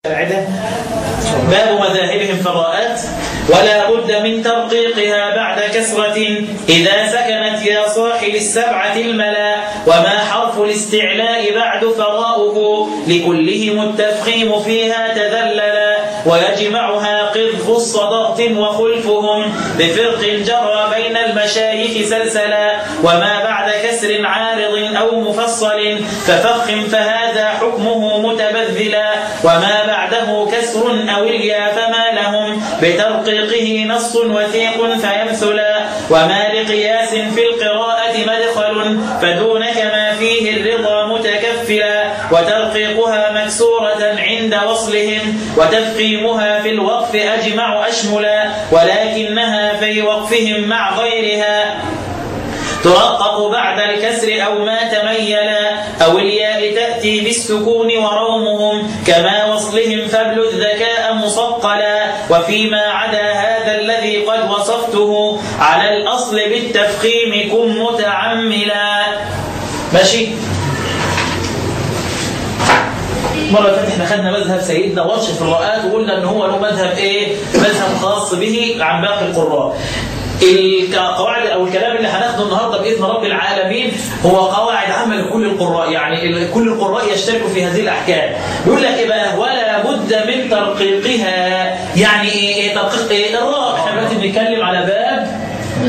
باب مذاهبهم في الراءات ولا بد من ترقيقها بعد كسرة إذا سكنت يا صاحب السبعة الملا وما حرف الاستعلاء بعد فراؤه لكلهم التفخيم فيها تذللا ويجمعها قذف الصدقت وخلفهم بفرق جرى بين المشايخ سلسلا وما بعد كسر عارض أو مفصل ففخم فهذا حكمه متبذلا وما بعده كسر أو اليا فما لهم بترقيقه نص وثيق فيمثلا وما لقياس في القراءة مدخل فدونك ما فيه الرضا متكفلا وترقيقها مكسورة عند وصلهم وتفقيمها في الوقف أجمع أشملا ولكنها في وقفهم مع غيرها ترقق بعد الكسر أو ما تميلا أو الياء تأتي بالسكون ورومهم كما وصلهم فبل الذكاء مصقلا وفيما عدا هذا الذي قد وصفته على الأصل بالتفخيم كن متعملا ماشي مرة فاتت احنا خدنا مذهب سيدنا ورش في الرؤات وقلنا ان هو له مذهب ايه مذهب خاص به عن باقي القراء القواعد او الكلام اللي هناخده النهارده باذن رب العالمين هو قواعد عامه لكل القراء يعني كل القراء يشتركوا في هذه الاحكام يقول لك ايه بقى ولا بد من ترقيقها يعني ايه ترقيق ايه الراء احنا دلوقتي بنتكلم على باب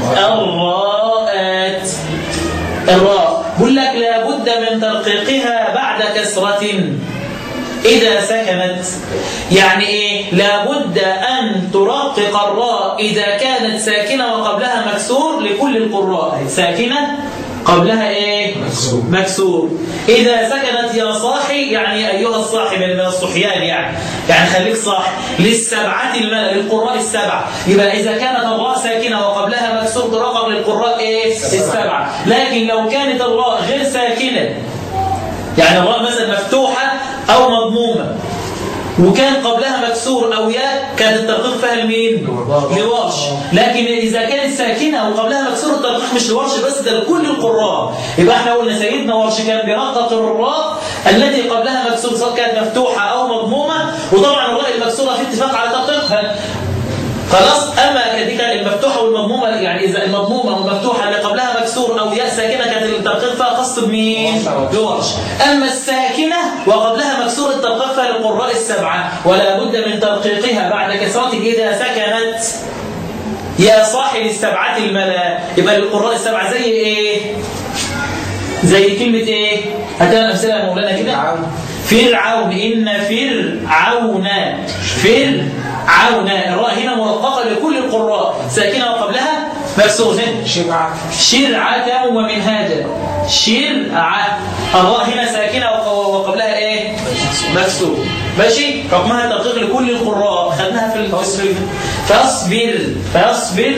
الراءات الراء بيقول لك لا بد من ترقيقها بعد كسره إذا سكنت يعني إيه لابد أن ترقق الراء إذا كانت ساكنة وقبلها مكسور لكل القراء ساكنة قبلها إيه مكسور. مكسور إذا سكنت يا صاحي يعني أيها الصاحب من الصحيان يعني يعني خليك صاحي للسبعة الملأ للقراء السبعة يبقى إذا كانت الراء ساكنة وقبلها مكسور ترقق للقراء إيه السبعة لكن لو كانت الراء غير ساكنة يعني الراء مثلا مفتوحة أو مضمومة وكان قبلها مكسور أو ياء كان الترقيق فيها لمين؟ لورش لكن إذا كانت ساكنة وقبلها مكسور الترقيق مش لورش بس ده لكل القراء يبقى احنا قلنا سيدنا ورش كان بيرقق الراء التي قبلها مكسور سواء كانت مفتوحة أو مضمومة وطبعا الراء المكسورة في اتفاق على ترقيقها خلاص اما دي كان المفتوحه والمضمومه يعني اذا المضمومه والمفتوحه اللي قبلها مكسور او ياء ساكنه كانت الترقيق فيها خاص بمين؟ بورش اما الساكنه وقبلها مكسور الترقيق فيها للقراء السبعه ولا بد من ترقيقها بعد كسرة اذا سكنت يا صاحب السبعه الملا يبقى القراء السبعه زي ايه؟ زي كلمه ايه؟ هاتنا امثله يا مولانا كده فرعون إن فرعون فرعون الراء هنا مرققة لكل القراء ساكنة وقبلها مكسور شبعة شرعة ومنهاجا شرعة الراء هنا ساكنة وق- وقبلها ايه مكسور ماشي حكمها تدقيق لكل القراء خدناها في التصريف فاصبر فاصبر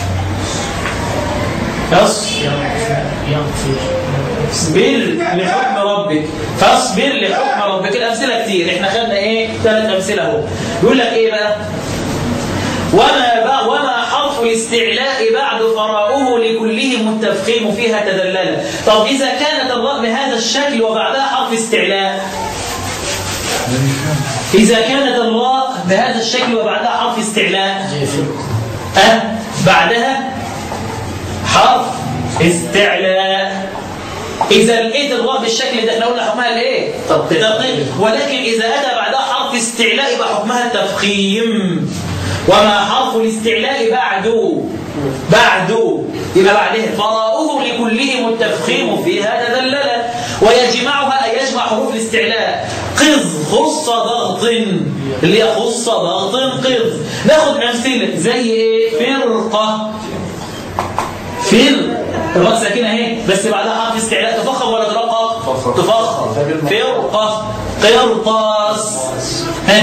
فاصبر اصبر لحكم ربك فاصبر لحكم ربك الامثله كتير احنا خدنا ايه ثلاث امثله اهو يقول لك ايه بقى وما بقى وما حرف الاستعلاء بعد فراؤه لكلهم التفخيم فيها تذللا طب اذا كانت الراء بهذا الشكل وبعدها حرف استعلاء اذا كانت الراء بهذا الشكل وبعدها حرف استعلاء أه بعدها حرف استعلاء إذا لقيت الراء بالشكل ده احنا قلنا حكمها الايه؟ ترقيق ولكن إذا أتى بعدها حرف استعلاء يبقى حكمها تفخيم وما حرف الاستعلاء بعده بعده يبقى بعدها فراؤه لكلهم التفخيم فيها تذللا ويجمعها أي يجمع حروف الاستعلاء قذ خص ضغط اللي هي خص ضغط قذ ناخد أمثلة زي ايه؟ فرقة فر الراء ساكنه اهي بس بعدها حرف استعلاء تفخم ولا ترقق تفخم. تفخم فرقه قرطاس ها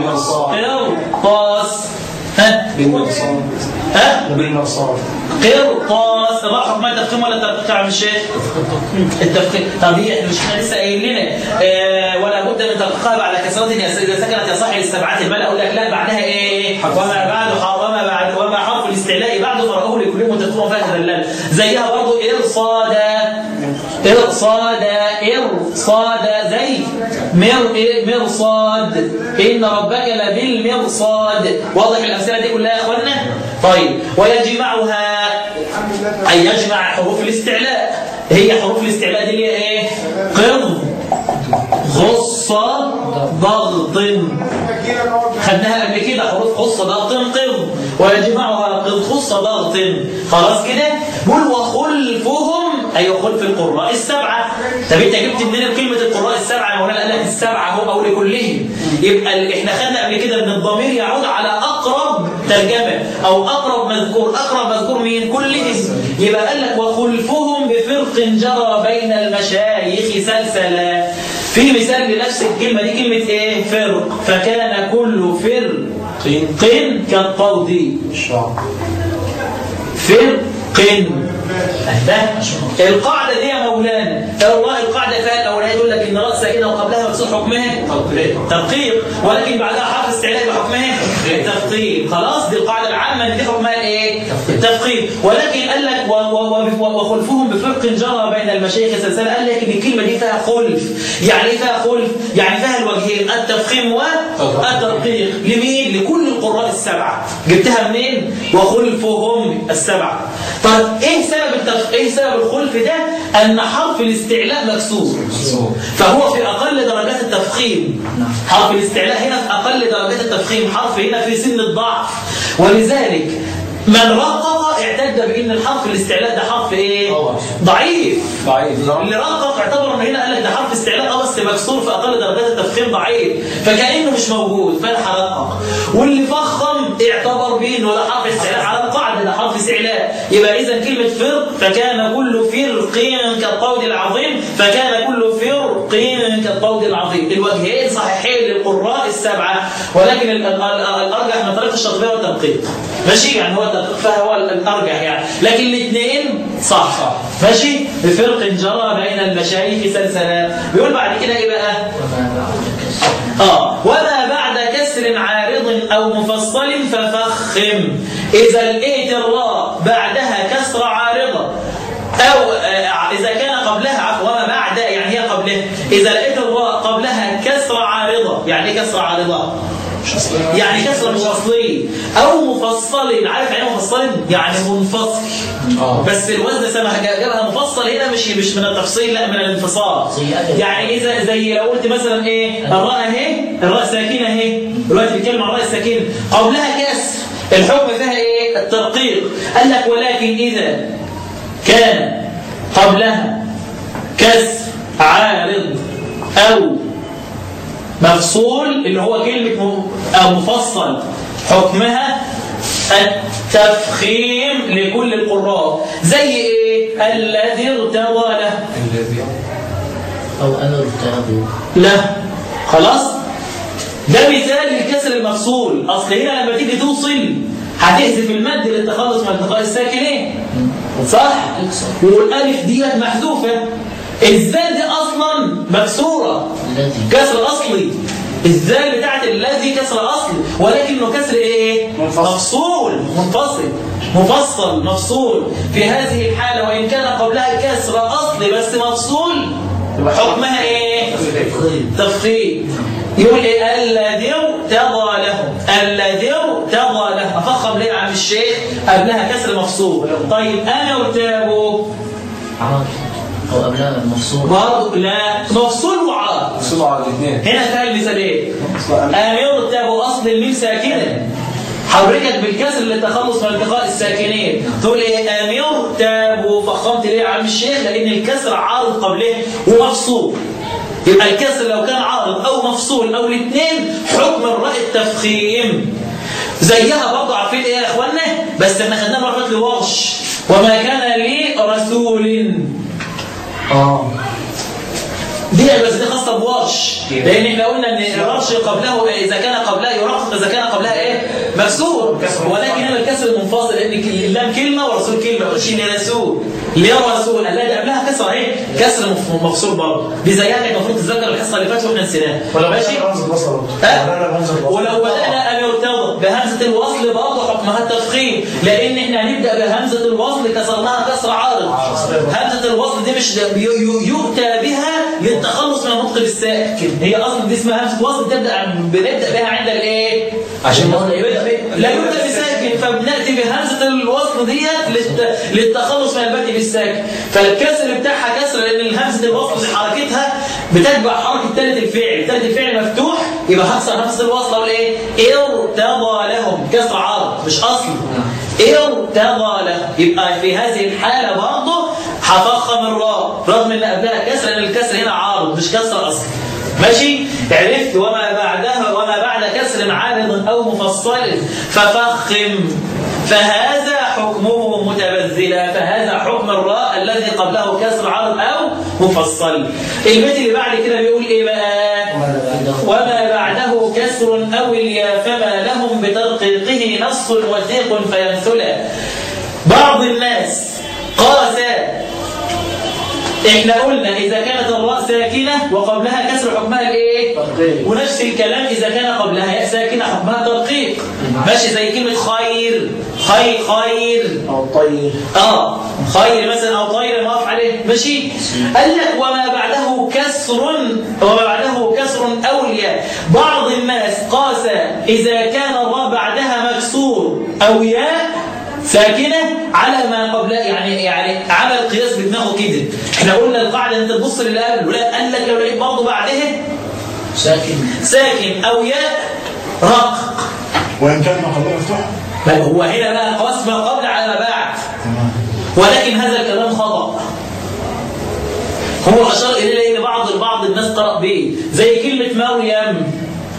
قرطاس ها بالمرصاد ها بالمرصاد قرطاس الراء حكمها تفخيم ولا ترقيق يا عم الشيخ التفخيم طب هي احنا مش احنا لسه قايل لنا آه ولا بد من ترقيقها بعد كسرة يا اذا سكنت يا صاحب السبعات الملا اقول لك لا بعدها ايه وما بعد وما بعد وما حرف الاستعلاء بعد فرقه لكلهم تكون فيها تذلل زيها برضه ارصادا ارصادا ارصادا زي مر إيه؟ مرصاد إن ربك لبالمرصاد واضح الأمثلة دي كلها يا أخوانا طيب ويجمعها أي يجمع حروف الاستعلاء هي حروف الاستعلاء دي اللي هي إيه قرض غصة ضغط خدناها قبل كده حروف خصة ضغط قرض ويجمعها قرض خصة ضغط خلاص كده بقول وخلفهم أيوة خلف القراء السبعة طب انت جبت منين كلمة القراء السبعة يا مولانا قال لك السبعة هو أو لكلهم يبقى ال- احنا خدنا قبل كده ان الضمير يعود على أقرب ترجمة أو أقرب مذكور أقرب مذكور مين كلهم يبقى قال لك وخلفهم بفرق جرى بين المشايخ سلسلا في مثال لنفس الكلمة دي كلمة ايه فرق فكان كل فرق قن كالطود فرق ده القاعدة دي يا مولانا الله القاعدة فيها الأولانية يقول لك إن رأس ساكنة وقبلها مكسور حكمها ترقيق ولكن بعدها حرف استعلاء بحكمها تفقيق خلاص دي القاعدة العامة إن دي حكمها الإيه؟ التفقيق ولكن قال لك و- و- و- وخلفهم بفرق جرى بين المشايخ سلسلة قال لك إن الكلمة دي فيها خلف يعني إيه فيها خلف؟ يعني فيها الوجهين التفخيم والترقيق لمين؟ لكل القراء السبعة جبتها منين؟ وخلفهم السبعة طب ايه سبب التف... ايه سبب الخلف ده ان حرف الاستعلاء مكسور فهو في اقل درجات التفخيم حرف الاستعلاء هنا في اقل درجات التفخيم حرف هنا في سن الضعف ولذلك من رقق اعتد بان الحرف الاستعلاء ده حرف ايه ضعيف ضعيف اللي رقق اعتبر انه هنا قال لك ده حرف استعلاء اه بس مكسور في اقل درجات التفخيم ضعيف فكانه مش موجود فراح رقق واللي فخم اعتبر بيه انه ده حرف استعلاء على القاعده ده حرف استعلاء يبقى اذا كلمه فرق فكان كل فرق كالطود العظيم فكان كل فرق كالطود العظيم الوجهين صحيحين للقراء السبعه ولكن ال- ال- ال- الارجح من طريق الشاطبيه والتنقيط ماشي يعني هو التنقيط فهو الارجح يعني لكن الاثنين صح ماشي بفرق جرى بين المشايخ سلسلة بيقول بعد كده ايه بقى اه وما بعد كسر عارض او مفصل ففخم اذا لقيت الراء بعدها كسر عارضه او آه، اذا كان قبلها عفوا وما بعد يعني هي قبلها اذا لقيت الراء قبلها كسر عارضه يعني ايه كسر عارضه يعني كسر مش اصلي او مفصل عارف يعني إيه مفصل يعني منفصل آه. بس الوزن سمح جابها مفصل هنا مش مش من التفصيل لا من الانفصال زي أدب. يعني اذا زي لو قلت مثلا ايه الراء اهي الراء ساكنه اهي دلوقتي بيتكلم عن الراء الساكنه قبلها كسر الحكم فيها ايه الترقيق قال لك ولكن اذا كان قبلها كسر عارض او مفصول اللي هو كلمة م- أو مفصل حكمها التفخيم لكل القراء زي إيه؟ الذي ارتضى له الذي أو أنا ارتهبوا لا خلاص ده مثال للكسر المفصول أصل هنا لما تيجي توصل هتحذف المد للتخلص من التقاء الساكنين صح؟ والألف ديت محذوفة الزال دي أصلا مكسورة الذي كسر اصلي الزال بتاعت الذي كسر اصلي ولكنه كسر ايه منفصل. مفصول منفصل مفصل مفصول في هذه الحالة وإن كان قبلها كسر أصلي بس مفصول حكمها إيه تفخيم يقول إيه الذي ارتضى له الذي ارتضى له أفخم ليه يا عم الشيخ قبلها كسر مفصول طيب أنا ارتابه عار أو قبلها المفصول برضه لا مفصول وعار صلوا على الاثنين هنا فيها المثالين آمر تابوا أصل الميم ساكنة حركت بالكسر للتخلص من التقاء الساكنين تقول ايه آمر تابوا فخمت ليه يا عم الشيخ لأن الكسر عارض قبله ومفصول يبقى الكسر لو كان عارض أو مفصول أو الاثنين حكم الراء التفخيم زيها برضه عارفين ايه يا اخوانا بس احنا خدناها مرات لورش وما كان لي رسول آه دي بس دي خاصه بورش لان احنا قلنا ان الورش قبله اذا كان قبلها يرقق اذا كان قبلها ايه مكسور ولكن هنا الكسر المنفصل لان اللام كلمه ورسول كلمه قلتش ان رسول ليه رسول قال ده قبلها كسر اهي كسر مف- مفصول برضه دي زيها كانت المفروض تتذكر الحصه اللي فاتت واحنا نسيناها ماشي ها؟ ولو بدأنا أن يرتضى بهمزة الوصل برضه حكمها التفخيم لأن احنا هنبدأ بهمزة الوصل كسرناها كسر عارض همزة الوصل دي مش ي- ي- يؤتى بها للتخلص من النطق بالساكن هي اصلا دي اسمها همزه وصل تبدا بنبدا بها عند الايه عشان هو لا يبدأ ب- لا يبدا بساكن فبناتي بهمزه الوصل ديت للت... للتخلص من البدء بالساكن فالكسر بتاعها كسر لان الهمزه الوصل حركتها بتتبع حركه ثالث الفعل ثالث الفعل مفتوح يبقى هكسر همزه الوصل اقول ايه ارتضى لهم كسر عرض مش اصل ارتضى لهم يبقى في هذه الحاله برضه هفخم الراء رغم ان قبلها كسر لان الكسر هنا عارض مش كسر اصلي ماشي عرفت وما بعدها وما بعد كسر عارض او مفصل ففخم فهذا حكمه متبذلا فهذا حكم الراء الذي قبله كسر عارض او مفصل البيت اللي بعد كده بيقول ايه بقى وما بعده كسر او اليا فما لهم بترقيقه نص وثيق فيمثلا بعض الناس قاس احنا قلنا اذا كانت الراء ساكنه وقبلها كسر حكمها الايه ترقيق. ونفس الكلام اذا كان قبلها ياء ساكنه حكمها ترقيق ماشي زي كلمه خير خير خير أو طير اه خير مثلا او طير ما عليه ماشي قال لك وما بعده كسر وما بعده كسر اولياء بعض الناس قاس اذا كان الراء بعدها مكسور او ياء ساكنه على ما قبلها يعني يعني عمل قياس بدماغه كده احنا قلنا القاعده انت تبص للي قبله لا قال لك لو لقيت برضه بعدها ساكن ساكن او ياء رق وإن كان ما قبله مفتوح بل هو هنا بقى قاس ما قبل على ما بعد تمام ولكن هذا الكلام خطأ هو أشار إليه لأن بعض بعض الناس قرأ به زي كلمة مريم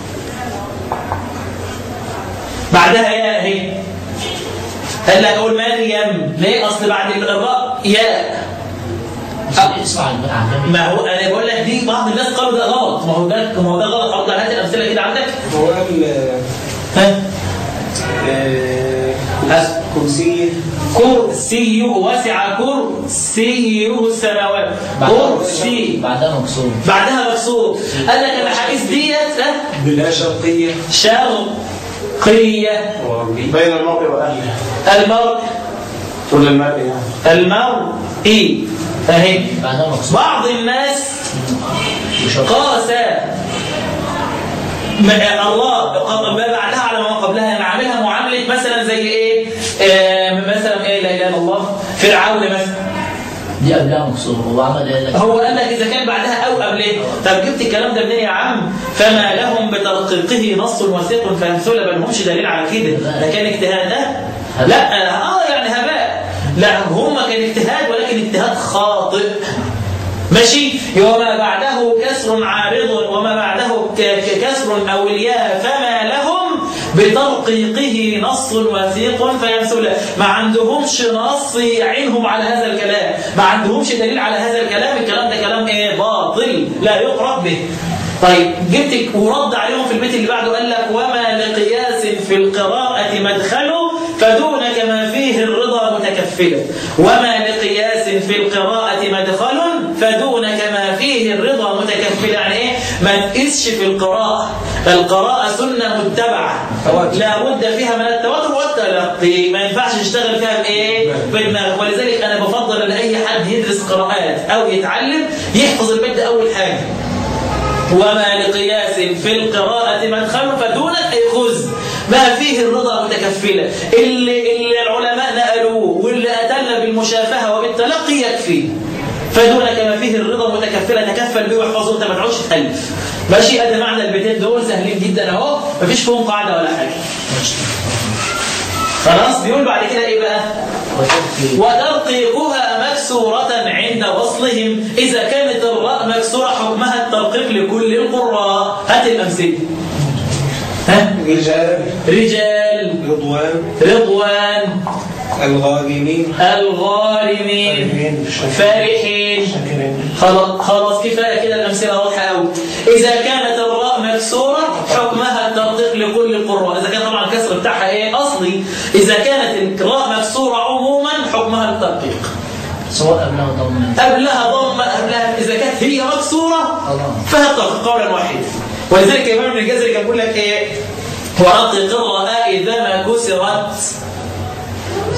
بعدها ياء اهي قال لك أقول مريم ليه أصل بعد الراء ياء اسمع العجمي ما هو أنا بقول لك دي بعض الناس قالوا ده غلط ما هو ده ما هو ده غلط أرجع هات الأمثلة كده عندك هو قال ها آه، ها. كرسي كرسي وسع كرسي السماوات كرسي بعدها مكسور بعدها مكسور قال لك الاحاديث ديت ها، بلا شرقية شرقيه وغربية بين المرء وأهله المرء كل المرء يعني المرء ايه اهي بعدها مكسور بعض الناس وشرط قاس ما الله قبل ما بعدها على ما قبلها يعني عاملها معامله مثلا زي ايه آه مثلا ايه لا اله الا الله فرعون مثلا دي قبلها مكسور هو عمل ايه لك هو قال لك اذا كان بعدها او قبلها طب جبت الكلام ده منين يا عم فما لهم بترقيقه نص وثيق فامثله بل همش دليل على كده ده كان اجتهاد ده لا اه يعني هباء لا هم كان اجتهاد ولكن اجتهاد خاطئ ماشي وما بعده كسر عارض وما بعده ك- ك- كسر او الياء فما لهم بترقيقه نص وثيق فيمثل ما عندهمش نص يعينهم على هذا الكلام ما عندهمش دليل على هذا الكلام الكلام ده كلام ايه باطل لا يقرأ به طيب جبت ورد عليهم في البيت اللي بعده قال لك وما لقياس في القراءة مدخله فدونك ما فيه الرضا متكفلا وما لقياس في القراءة مدخل فدونك ما فيه الرضا متكفلا يعني ايه ما تقيسش في القراءة القراءة سنة متبعة لا بد فيها من التواتر والتلقي ما ينفعش تشتغل فيها بايه بدماغ ولذلك انا بفضل لاي حد يدرس قراءات او يتعلم يحفظ البيت ده اول حاجه وما لقياس في القراءة مدخل فدونك أي خذ ما فيه الرضا متكفلا اللي, اللي العلماء نقلوه واللي أتل بالمشافهة وبالتلقي يكفي فدونك ما فيه الرضا متكفلا تكفل به واحفظه انت ما تقعدش تالف ماشي ادي معنى البيتين دول سهلين جدا اهو مفيش فيهم قاعده ولا حاجه خلاص بيقول بعد كده ايه بقى وتركي وترقيقها مكسورة عند وصلهم إذا كانت الراء مكسورة حكمها الترقيق لكل القراء هات الأمثلة ها رجال رجال رضوان رضوان الغالبين الغارمين فرحين خلاص خلاص كفايه كده الامثله واضحه قوي اذا كانت الراء مكسوره حكمها الترقيق لكل القراء اذا كان طبعا الكسر بتاعها ايه اصلي اذا كانت الراء مكسوره عموما حكمها الترقيق سواء قبلها ضمن قبلها ضمه قبلها اذا كانت هي مكسوره الله فهي الترقيق قولا واحدا ولذلك الامام ابن الجزري كان بيقول لك ايه ورقق الراء اذا ما كسرت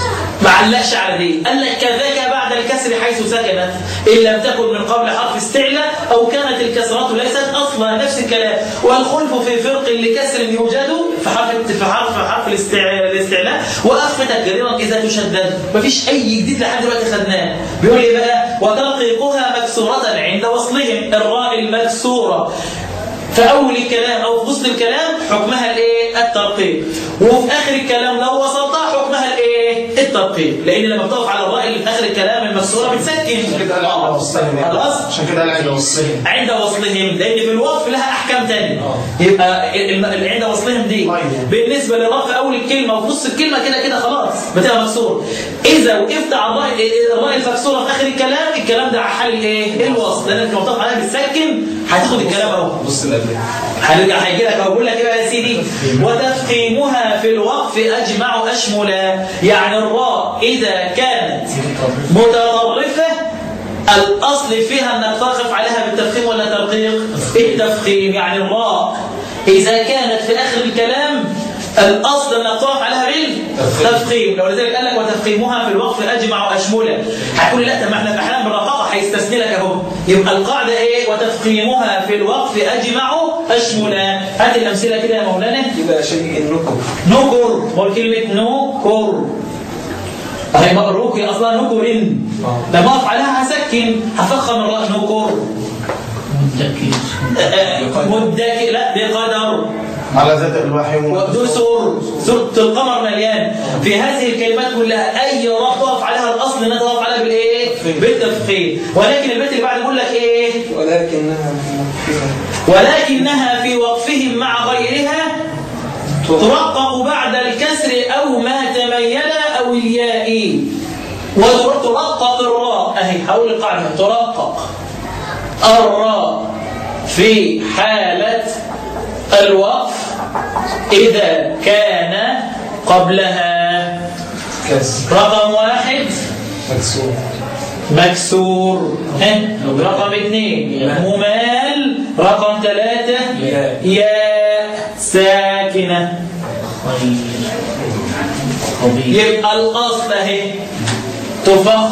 ما علقش على دي قال لك كذاك بعد الكسر حيث سكنت إن لم تكن من قبل حرف استعلاء أو كانت الكسرات ليست أصلا نفس الكلام والخلف في فرق لكسر يوجد في حرف في حرف في حرف الاستع- الاستعلاء وأخف تكريرا إذا تشدد مفيش أي جديد لحد دلوقتي خدناه بيقول إيه بقى وترقيقها مكسورة عند وصلهم الراء المكسورة في اول الكلام او في وسط الكلام حكمها الايه الترقيق وفي اخر الكلام لو وصلتها حكمها الايه الترقيق لان لما بتقف على الراء اللي في اخر الكلام المكسوره بتسكن كده قال عند وصلهم يعني. خلاص عشان كده قال عند وصلهم عند وصلهم لان في الوقف لها احكام ثانيه يبقى ال- ال- عند وصلهم دي طيب. بالنسبه للراء في اول الكلمه وفي نص الكلمه كده كده خلاص بتبقى مكسوره اذا وقفت على الراء الراء المكسوره في اخر الكلام الكلام ده على حال الايه الوصل لانك لو بتقف عليها بتسكن هتاخد الكلام اهو بص اللي قبلها هنرجع هيجي لك اقول لك ايه بقى يا سيدي وتفخيمها في الوقف اجمع اشملا يعني الراء اذا كانت متطرفه الاصل فيها انك تقف عليها بالتفخيم ولا ترقيق التفخيم يعني الراء اذا كانت في اخر الكلام الاصل انك تقف عليها بالتفخيم لو لذلك قال لك وتفخيمها في الوقف اجمع واشمله هتقول لي لا طب ما احنا في احيانا بالرقاقه هيستثني لك اهو يبقى القاعده ايه وتفخيمها في الوقف اجمع اشمله هات الامثله كده يا مولانا يبقى شيء النكر نكر هو كلمة نكر هي مبروك هي اصلا نكر لما اقف عليها هسكن هفخم الراء نكر متكئ مدك لا بقدر على ذات الوحي ودسر سورة القمر مليان في هذه الكلمات كلها اي راء تقف عليها الاصل انها تقف عليها بالايه بالتفخيم ولكن البيت اللي بعد يقول لك ايه ولكنها فيها ولكنها في وقفهم مع غيرها ترقق بعد الكسر أو ما تميل أو الياء وترقق الراء أهي حول القاعدة ترقق الراء في حالة الوقف إذا كان قبلها كسر رقم واحد مكسور مكسور ها؟ رقم اثنين ممال رقم ثلاثة ياء. ياء ساكنة خير خبير يبقى الأصل اهي تفخ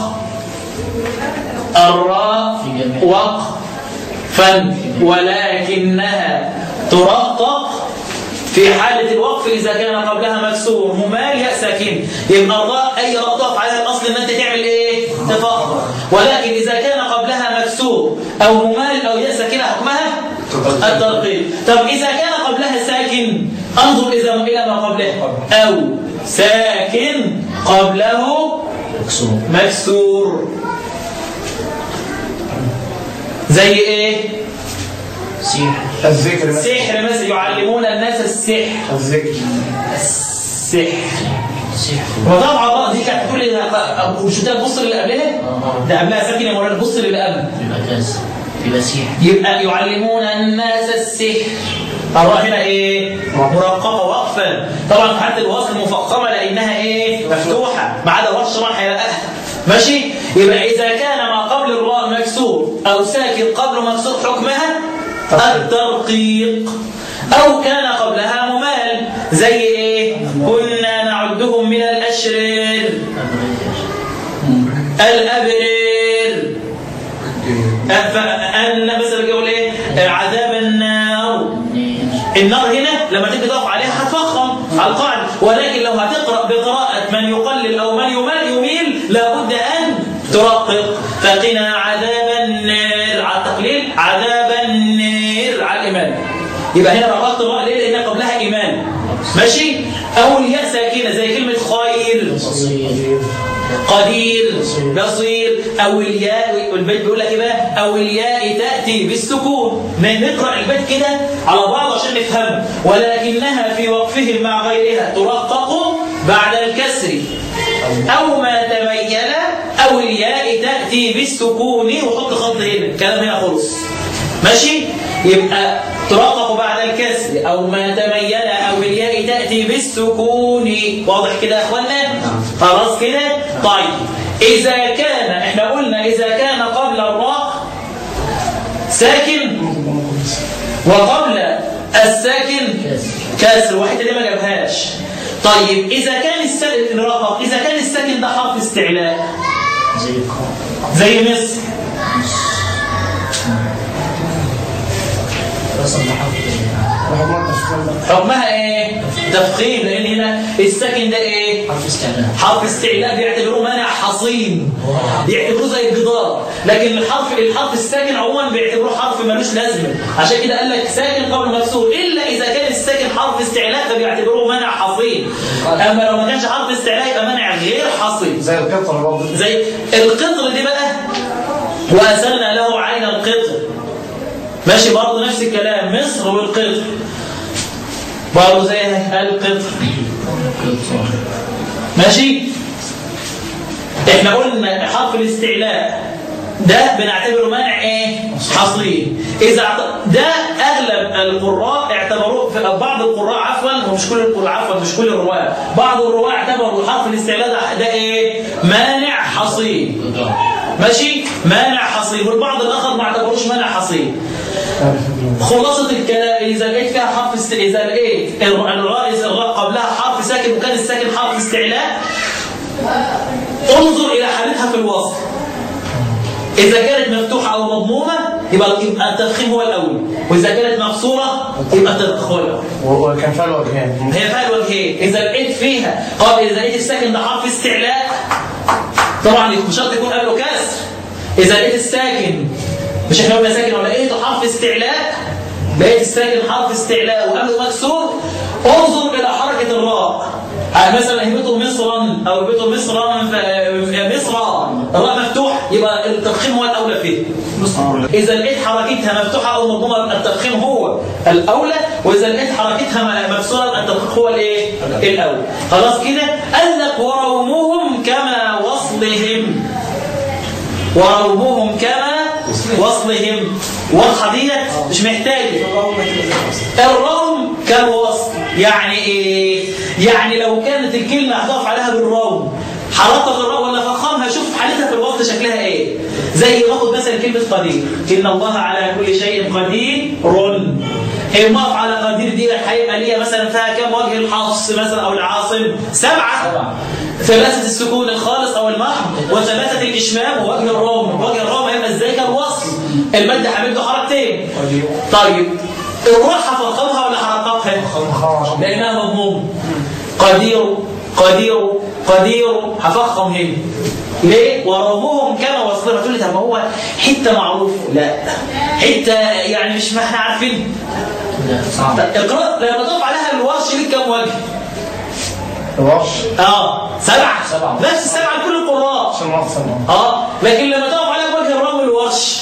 الراء في جميع. وقفا ولكنها ترقق في حالة الوقف إذا كان قبلها مكسور ممال ياء ساكن يبقى الراء أي راء تقف عليها الأصل إن أنت تعمل إيه؟ تفخر ولكن إذا كان قبلها مكسور أو ممال أو ياء ساكنة حكمها الترقيق طب إذا كان قبلها ساكن انظر إذا إلى ما قبله أو ساكن قبله مكسور مكسور زي إيه؟ سيح الذكر مثلا سحر مثلا يعلمون الناس السحر الذكر السحر سيح وطبعا بقى دي كانت تقول لي مش ده تبص للي قبلها آه. ده قبلها ساكن يا مولانا بص للي قبل يبقى كسر يبقى سيح يبقى يعلمون الناس السحر الراء هنا ايه مرققه وقفا طبعا في حاله الوصل مفخمه لانها ايه مفتوحه ما عدا ورش طبعا هيلاقيها ماشي يبقى اذا كان ما قبل الراء مكسور او ساكن قبل مكسور حكمها الترقيق او كان قبلها ممال زي ايه كنا نعدهم من الاشرار الابرار أن مثلا يقول ايه عذاب النار النار هنا لما تيجي تقف عليها هتفخم على القاعده ولكن لو هتقرا بقراءه من يقلل او من يمال يميل لابد ان ترقق فقنا عذاب النار على التقليل عذاب النار على الايمان يبقى هنا رققت الراء ليه لان قبلها ايمان ماشي او الياء ساكنه زي كلمه خير بصير قدير بصير او الياء والبيت بيقول لك ايه بقى او الياء تاتي بالسكون ما نقرا البيت كده على بعض عشان نفهمه ولكنها في وقفهم مع غيرها ترقق بعد الكسر او ما تميل او الياء تاتي بالسكون وحط خط هنا الكلام هنا خلص ماشي يبقى ترقق بعد الكسر او ما تميل او الياء تاتي بالسكون واضح كده يا اخوانا خلاص كده طيب اذا كان احنا قلنا اذا كان قبل الراء ساكن وقبل الساكن كسر كسر واحده دي ما جابهاش طيب اذا كان الساكن رقم اذا كان الساكن ده حرف استعلاء زي القاف زي مصر رسم بحرف واحد مرة تفخيم ده حكمها ايه تفخيم لان هنا الساكن ده ايه حرف استعلاء حرف استعلاء بيعتبروه مانع حصين بيعتبروه زي الجدار لكن الحرف الحرف الساكن عموما بيعتبروه حرف ملوش لازمه عشان كده قال لك ساكن قبل مكسور الا اذا كان الساكن حرف استعلاء فبيعتبروه مانع حصين اما لو ما كانش حرف استعلاء يبقى مانع غير حصين زي القطر برضه زي القطر دي بقى وأسلنا له عين القطر ماشي برضه نفس الكلام مصر والقطر برضه زي القطر ماشي احنا قلنا حرف الاستعلاء ده بنعتبره مانع ايه حصري اذا اعت- ده اغلب القراء اعتبروه في بعض القراء عفوا ومش كل القراء عفوا مش كل الرواه بعض الرواه اعتبروا حرف الاستعلاء ده, ده ايه مانع حصري ماشي مانع حصري والبعض الاخر ما اعتبروش مانع حصري خلاصة الكلام إذا لقيت فيها حرف است... إذا لقيت الر- الراء إذا الراء قبلها حرف ساكن وكان الساكن حرف استعلاء انظر إلى حالتها في الوصف إذا كانت مفتوحة أو مضمومة يبقى يبقى التفخيم هو الأول وإذا كانت مقصورة يبقى التفخيم هو الأول وكان فيها الوجهين هي فيها الوجهين إذا لقيت فيها قال إذا لقيت الساكن ده حرف استعلاء طبعا مش شرط يكون قبله كسر إذا لقيت الساكن مش احنا قلنا ساكن ولا لقيته حرف استعلاء لقيت الساكن حرف استعلاء وقبله مكسور انظر إلى حركة الراء يعني مثلا هبته مصرا او هبته مصرا ف- مصرا الراء مفتوح يبقى التفخيم هو الاولى فيه اذا لقيت حركتها مفتوحه او مضمومه يبقى التفخيم هو الاولى واذا لقيت حركتها م- مكسوره يبقى التفخيم هو الايه الاولى خلاص كده قال لك ورومهم كما وصلهم ورومهم كما وصلهم واضحه ديت مش محتاجه الروم كالوصل يعني ايه يعني لو كانت الكلمه هتقف عليها بالروم حركت الراء ولا فخامها شوف حالتها في الوصل شكلها ايه زي باخد مثلا كلمه قدير ان الله على كل شيء قدير رن هي المقف على قدير دي هيبقى ليها مثلا فيها كم وجه الحفص مثلا او العاصم سبعه ثلاثه السكون الخالص او المحض وثلاثه الاشمام ووجه الروم وجه الروم هيبقى ازاي كالوصل المد حامل له حركتين طيب الروح فخمها ولا حركتها لانها مضمومه قدير قدير قدير هفخم هنا ليه؟ ورموهم كما وصلنا تقول لي طب ما هو حته معروف لا حته يعني مش ما احنا عارفين لا صعب اقرا لما تقف عليها الورش ليك كم وجه؟ الورش اه سبعه سبعة. نفس السبعه لكل القراء عشان مقصد اه لكن لما تقف عليها وجه الرمل الورش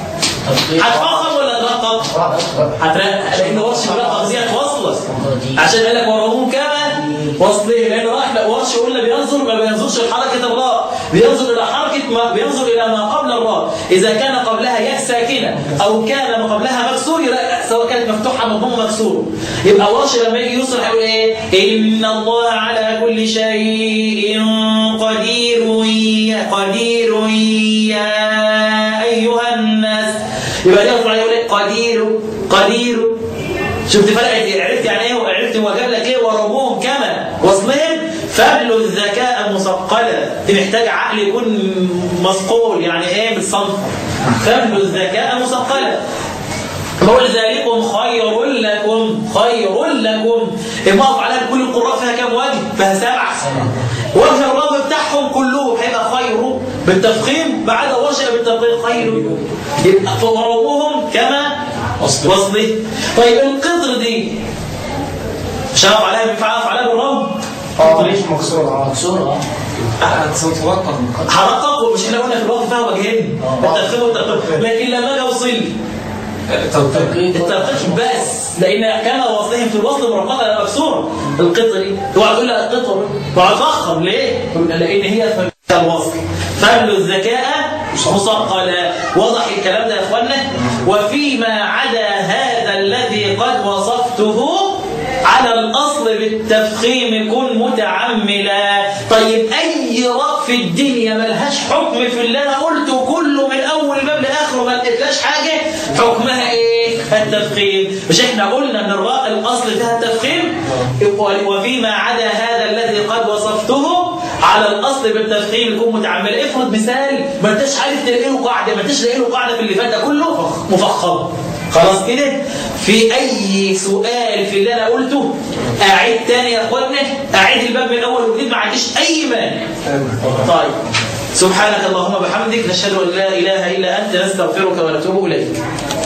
هتفخم ولا ترقق؟ هترقق لان ورش بيرقق دي هتوصل عشان قال لك ورموه كما وصله لان راح لا ورش قلنا بينظر ما بينظرش لحركه الراء بينظر الى حركه ما بينظر الى ما قبل الراء اذا كان قبلها ياء ساكنه او كان ما قبلها مكسور يبقى سواء كانت مفتوحه مضمومه مكسور يبقى ورش لما يجي يوصل هيقول ايه ان الله على كل شيء قدير يا قدير يا ايها الناس يبقى يرفع يقول ايه قدير قدير شفت فرق عرفت يعني ايه وعرفت هو جاب لك ايه ورموهم كما وصلهم فابلوا الذكاء مثقلا دي محتاج عقل يكون مثقول يعني ايه بالصنف فابلوا الذكاء مثقلا بقول ذلكم خير لكم خير لكم المقف على كل القراء فيها كام وجه؟ فيها سبعة وجه الرب بتاعهم كلهم هيبقى خير بالتفخيم بعد وجه بالتفخيم خير يبقى فورموهم كما وصل. وصله طيب القدر دي مش هقف عليها بينفع اقف عليها بالرب اه ليش مكسور اه مكسورة حرقق ومش احنا قلنا في الوقت فيها وجهين التفخيم والتفخيم لكن لما اجي اوصل توقيت الترقيق بس لان كان وصلهم في الوصل مرققه على مكسوره القطه دي اوعى تقول لها القطه اوعى تفخم ليه؟ لان هي في الوصل فابلوا الذكاء مثقلا واضح الكلام ده يا اخوانا وفيما عدا هذا الذي قد وصفته على الاصل بالتفخيم كن متعملا طيب اي راء في الدنيا ملهاش حكم في اللي انا قلته كله من اول باب لاخره ما لقيتلاش حاجه حكمها ايه التفخيم مش احنا قلنا ان الراء الاصل فيها تفخيم وفيما عدا هذا الذي قد وصفته على الاصل بالتفخيم يكون متعمل افرض مثال ما انتش عارف تلاقي له قاعده ما انتش لاقي له قاعده في اللي فات ده كله مفخم خلاص كده في اي سؤال في اللي انا قلته اعيد تاني يا اخوانا اعيد الباب من اول وجديد ما عنديش اي مانع طيب سبحانك اللهم وبحمدك نشهد ان لا اله الا انت نستغفرك ونتوب اليك